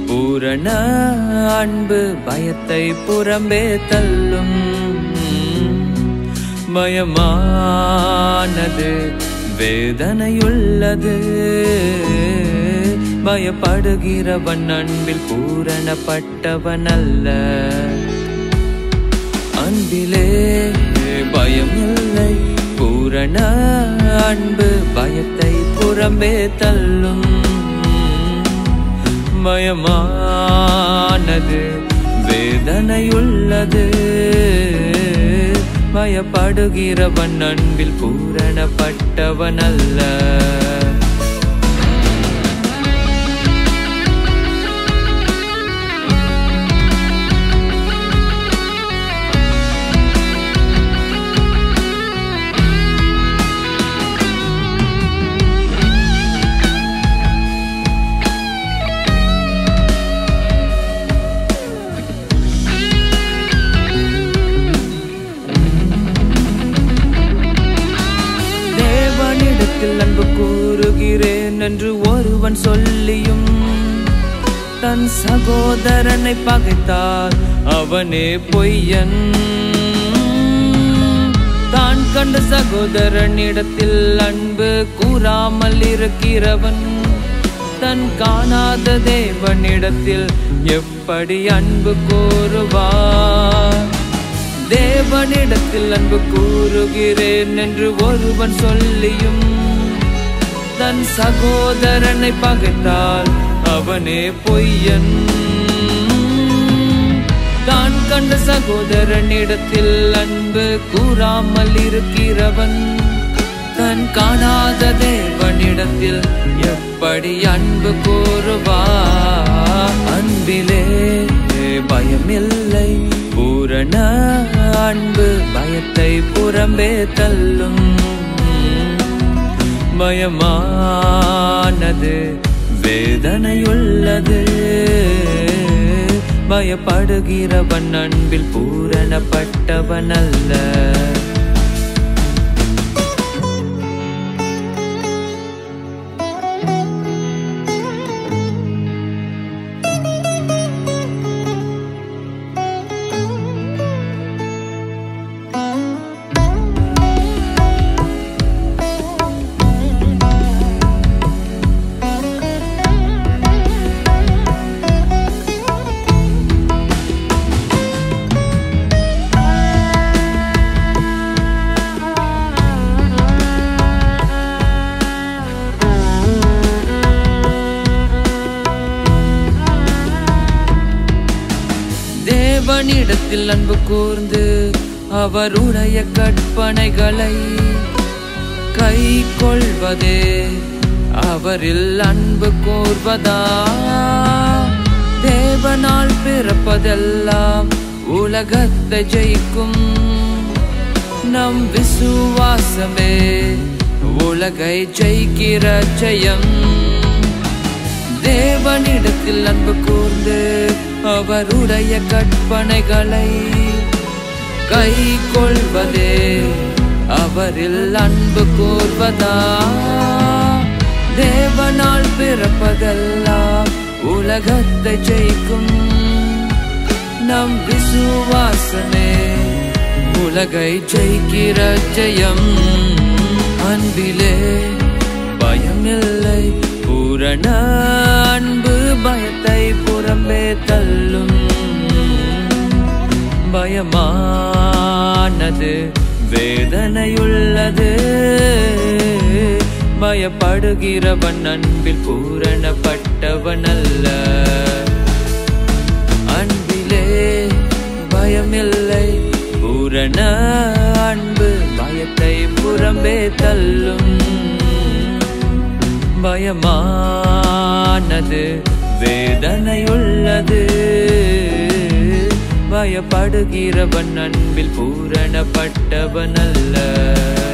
பூரண அன்பு பயத்தை புறம்பே தள்ளும் பயமானது வேதனையுள்ளது பயப்படுகிறவன் அன்பில் பூரணப்பட்டவன் அல்ல அன்பிலே பயம் இல்லை பூரண அன்பு பயத்தை புறம்பே தள்ளும் பயமானது வேதனையுள்ளது பயப்படுகிறவன் அன்பில் பூரணப்பட்டவன் அல்ல தேவனிடத்தில் அன்பு கூறுகிறேன் என்று ஒருவன் சொல்லியும் தன் சகோதரனை பகைத்தால் அவனே பொய்யன் தான் கண்ட சகோதரனிடத்தில் அன்பு கூறாமல் இருக்கிறவன் தன் காணாத தேவனிடத்தில் எப்படி அன்பு கூறுவார் தேவனிடத்தில் அன்பு கூறுகிறேன் என்று ஒருவன் சொல்லியும் தன் சகோதரனை பகைத்தால் அவனே பொய்யன் தான் கண்ட சகோதரனிடத்தில் அன்பு கூறாமல் இருக்கிறவன் தன் காணாத தேவனிடத்தில் எப்படி அன்பு கூறுவா அன்பிலே பயமில்லை பூரண அன்பு பயத்தை புறம்பே தள்ளும் பயமானது வேதனையுள்ளது பயப்படுகிறவன் அன்பில் பூரணப்பட்டவன் அல்ல தேவனிடத்தில் அன்பு கூர்ந்து அவருடைய கற்பனைகளை கை கொள்வதே அவரில் அன்பு கூர்வதா தேவனால் பிறப்பதெல்லாம் உலகத்தை ஜெயிக்கும் நம் விசுவாசமே உலகை ஜெயிக்கிற ஜெயம் தேவனிடத்தில் அன்பு கூர்ந்து அவருடைய கற்பனைகளை கை கொள்வதே அவரில் அன்பு கூர்வதா தேவனால் பிறப்பதெல்லாம் உலகத்தை ஜெயிக்கும் நம் விசுவாசமே உலகை ஜெயிக்கிற ஜெயம் அன்பிலே பயமில்லை பூரண அன்பு பயத்தை புறம்பே தள்ளும் பயமானது வேதனையுள்ளது பயப்படுகிறவன் அன்பில் பூரணப்பட்டவன் அல்ல அன்பிலே பயமில்லை பூரண அன்பு பயத்தை புறம்பே தள்ளும் பயமானது வேதனையுள்ளது பயப்படுகிறவன் அன்பில் பூரணப்பட்டவன் அல்ல